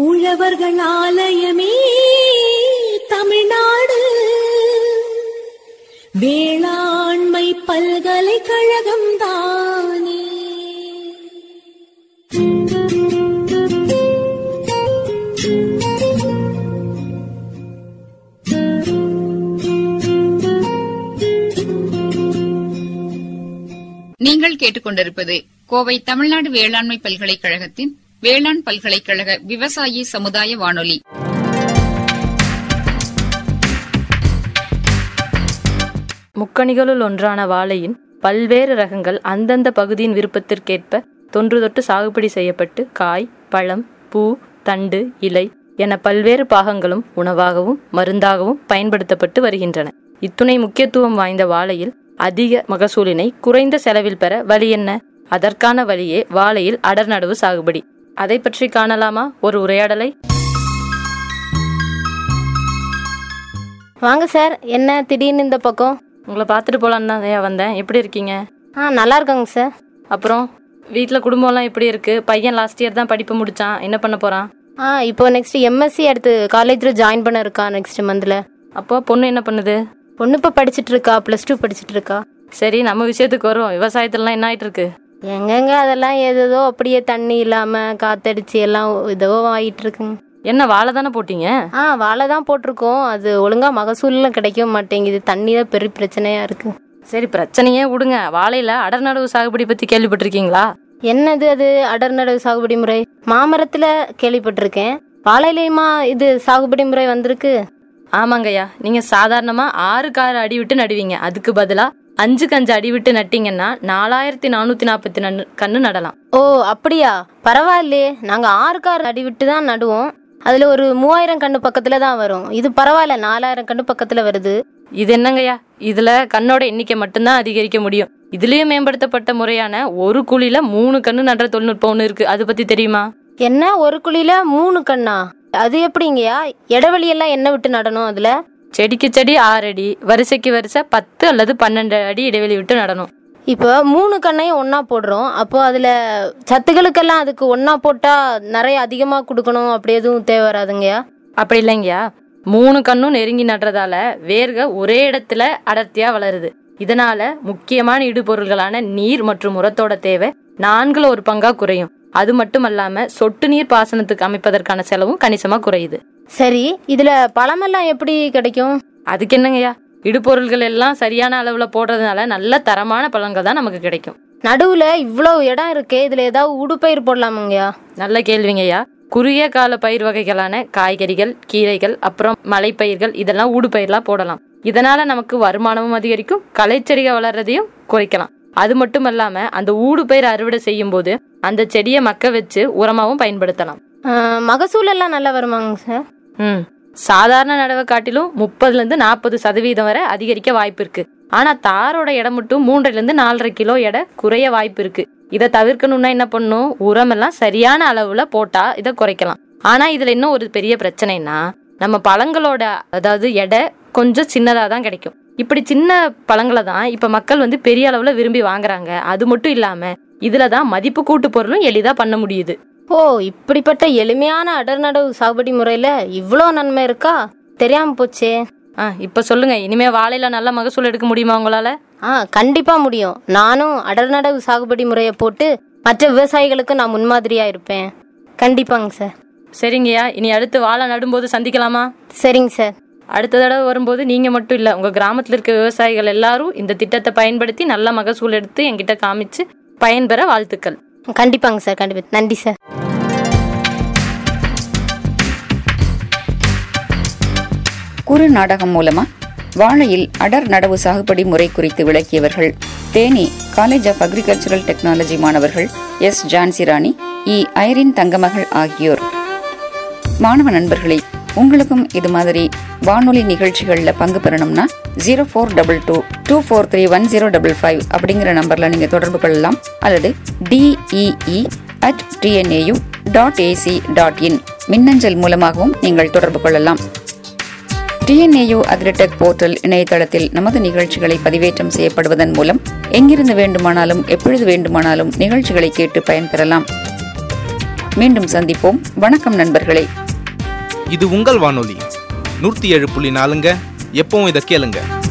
உழவர்கள் ஆலயமே தமிழ்நாடு வேளாண்மை பல்கலைக்கழகம் தானே நீங்கள் கேட்டுக்கொண்டிருப்பது கோவை தமிழ்நாடு வேளாண்மை பல்கலைக்கழகத்தின் வேளாண் பல்கலைக்கழக விவசாயி சமுதாய வானொலி முக்கணிகளுள் ஒன்றான வாழையின் பல்வேறு ரகங்கள் அந்தந்த பகுதியின் விருப்பத்திற்கேற்ப தொன்று தொட்டு சாகுபடி செய்யப்பட்டு காய் பழம் பூ தண்டு இலை என பல்வேறு பாகங்களும் உணவாகவும் மருந்தாகவும் பயன்படுத்தப்பட்டு வருகின்றன இத்துணை முக்கியத்துவம் வாய்ந்த வாழையில் அதிக மகசூலினை குறைந்த செலவில் பெற வழி என்ன அதற்கான வழியே வாழையில் அடர் நடவு சாகுபடி அதை பற்றி காணலாமா ஒரு உரையாடலை வாங்க சார் என்ன திடீர்னு இந்த பக்கம் உங்களை பார்த்துட்டு போலான்னு தான் ஐயா வந்தேன் எப்படி இருக்கீங்க ஆ நல்லா இருக்காங்க சார் அப்புறம் வீட்டில் குடும்பம்லாம் எப்படி இருக்கு பையன் லாஸ்ட் இயர் தான் படிப்பு முடிச்சான் என்ன பண்ண போறான் ஆ இப்போ நெக்ஸ்ட் எம்எஸ்சி அடுத்து காலேஜில் ஜாயின் பண்ண இருக்கா நெக்ஸ்ட் மந்தில் அப்போ பொண்ணு என்ன பண்ணுது பொண்ணு இப்போ படிச்சிட்டு இருக்கா ப்ளஸ் டூ படிச்சிட்டு இருக்கா சரி நம்ம விஷயத்துக்கு வரும் விவசாயத்துலலாம் என்ன ஆயிட்டு இருக்கு எங்கெங்க அதெல்லாம் ஏதேதோ அப்படியே தண்ணி இல்லாமல் காத்தடிச்சு எல்லாம் ஏதோ ஆகிட்டு இருக்குங்க என்ன வாழை தானே போட்டீங்க ஆ வாழை தான் போட்டிருக்கோம் அது ஒழுங்காக மகசூல்லாம் கிடைக்க மாட்டேங்குது தண்ணி தான் பெரிய பிரச்சனையாக இருக்குது சரி பிரச்சனையே விடுங்க வாழையில அடர் நடவு சாகுபடி பத்தி கேள்விப்பட்டிருக்கீங்களா என்னது அது அடர் நடவு சாகுபடி முறை மாமரத்தில் கேள்விப்பட்டிருக்கேன் வாழையிலையுமா இது சாகுபடி முறை வந்திருக்கு ஆமாங்கய்யா நீங்க சாதாரணமா ஆறுக்கு ஆறு அடி விட்டு நடுவீங்க அதுக்கு பதிலா அஞ்சுக்கு அஞ்சு அடி விட்டு நட்டீங்கன்னா நாலாயிரத்தி நானூத்தி நாற்பத்தி நன்னு கண்ணு நடலாம் ஓ அப்படியா பரவாயில்லையே நாங்கள் ஆறுக்கு ஆறு அடி விட்டு தான் நடுவோம் அதில் ஒரு மூவாயிரம் கண்ணு பக்கத்தில் தான் வரும் இது பரவாயில்ல நாலாயிரம் கண்ணு பக்கத்தில் வருது இது என்னங்கய்யா இதுல கண்ணோட எண்ணிக்கை மட்டும்தான் அதிகரிக்க முடியும் இதுலயும் மேம்படுத்தப்பட்ட முறையான ஒரு குழியில மூணு கண்ணு நடுற தொழில்நுட்பம் ஒன்று இருக்கு அது பத்தி தெரியுமா என்ன ஒரு குழியில மூணு கண்ணா அது எப்படிங்கய்யா இடைவெளி எல்லாம் என்ன விட்டு நடணும் அதில் செடிக்கு செடி ஆறு அடி வரிசைக்கு வரிசை பத்து அல்லது பன்னெண்டு அடி இடைவெளி விட்டு நடணும் இப்போ மூணு கண்ணையும் ஒன்றா போடுறோம் அப்போ அதில் சத்துக்களுக்கெல்லாம் அதுக்கு ஒன்றா போட்டால் நிறைய அதிகமாக கொடுக்கணும் அப்படி எதுவும் தேவை வராதுங்கய்யா அப்படி இல்லைங்கய்யா மூணு கண்ணும் நெருங்கி நடுறதால வேர்க ஒரே இடத்துல அடர்த்தியா வளருது இதனால முக்கியமான இடுபொருள்களான நீர் மற்றும் உரத்தோட தேவை நான்குல ஒரு பங்கா குறையும் அது மட்டும் அல்லாம சொட்டு நீர் பாசனத்துக்கு அமைப்பதற்கான செலவும் கணிசமா குறையுது சரி இதில் பழமெல்லாம் எப்படி கிடைக்கும் அதுக்கு என்னங்கய்யா இடுபொருள்கள் எல்லாம் சரியான அளவுல போடுறதுனால நல்ல தரமான பழங்கள் தான் நமக்கு கிடைக்கும் நடுவில் இவ்வளோ இடம் இருக்கே இதில் ஏதாவது உடுப்பயிர் போடலாமுங்கய்யா நல்ல கேள்விங்கய்யா குறுகிய கால பயிர் வகைகளான காய்கறிகள் கீரைகள் அப்புறம் மலைப்பயிர்கள் இதெல்லாம் ஊடுபயிர்களா போடலாம் இதனால நமக்கு வருமானமும் அதிகரிக்கும் களைச்செடிகள் வளர்றதையும் குறைக்கலாம் அது மட்டும் இல்லாம அந்த ஊடுபயிர் அறுவடை செய்யும் போது அந்த செடியை மக்க வச்சு உரமாவும் பயன்படுத்தலாம் ஆஹ், மகசூல் எல்லாம் நல்லா வருமாங்க சார் ம் சாதாரண நடவை காட்டிலும் முப்பதுல இருந்து நாற்பது சதவீதம் வரை அதிகரிக்க வாய்ப்பு இருக்கு ஆனா தாரோட எடை மட்டும் மூன்றுல இருந்து நாலரை கிலோ எடை குறைய வாய்ப்பு இருக்கு இதை தவிர்க்கணும்னா என்ன பண்ணும் உரம் எல்லாம் சரியான அளவுல போட்டா இதை குறைக்கலாம் ஆனா இதுல இன்னும் ஒரு பெரிய பிரச்சனைனா நம்ம பழங்களோட அதாவது எடை கொஞ்சம் சின்னதா தான் கிடைக்கும் இப்படி சின்ன பழங்களை தான் இப்ப மக்கள் வந்து பெரிய அளவுல விரும்பி வாங்குறாங்க அது மட்டும் இல்லாம இதுல தான் மதிப்பு கூட்டு பொருளும் எளிதா பண்ண முடியுது ஓ இப்படிப்பட்ட எளிமையான அடர் நடவு சாகுபடி முறையில் இவ்வளோ நன்மை இருக்கா தெரியாம போச்சே ஆ இப்ப சொல்லுங்க இனிமே வாழையில நல்ல மகசூல் எடுக்க முடியுமா உங்களால ஆ கண்டிப்பா முடியும் நானும் அடர் நடவு சாகுபடி முறையை போட்டு மற்ற விவசாயிகளுக்கு நான் முன்மாதிரியா இருப்பேன் கண்டிப்பாங்க சார் சரிங்கய்யா இனி அடுத்து வாழை நடும்போது சந்திக்கலாமா சரிங்க சார் அடுத்த தடவை வரும்போது நீங்க மட்டும் இல்ல உங்க கிராமத்துல இருக்க விவசாயிகள் எல்லாரும் இந்த திட்டத்தை பயன்படுத்தி நல்ல மகசூல் எடுத்து என்கிட்ட காமிச்சு பயன்பெற வாழ்த்துக்கள் கண்டிப்பாங்க சார் கண்டிப்பா நன்றி சார் குறு நாடகம் மூலமா வாழையில் அடர் நடவு சாகுபடி முறை குறித்து விளக்கியவர்கள் Theni college of agricultural technology மாணவர்கள் S Jhansi Rani E Irene Thangamagal ஆகியோர் மாணவ நண்பர்களே உங்களுக்கும் இது மாதிரி வானொலி நிகழ்ச்சிகளில் பங்கு பெறணும்னா zero four double two two four three one zero double five அப்படிங்கிற நம்பர்ல நீங்க தொடர்பு கொள்ளலாம் அல்லது DEE at TNAU dot AC dot in மின்னஞ்சல் மூலமாகவும் நீங்கள் தொடர்பு கொள்ளலாம் டிஎன்ஏயு அக்ரிடெக் போர்ட்டல் இணையதளத்தில் நமது நிகழ்ச்சிகளை பதிவேற்றம் செய்யப்படுவதன் மூலம் எங்கிருந்து வேண்டுமானாலும் எப்பொழுது வேண்டுமானாலும் நிகழ்ச்சிகளை கேட்டு பயன்பெறலாம் மீண்டும் சந்திப்போம் வணக்கம் நண்பர்களே இது உங்கள் வானொலி நூற்றி ஏழு புள்ளி நாலுங்க எப்பவும் இதை கேளுங்க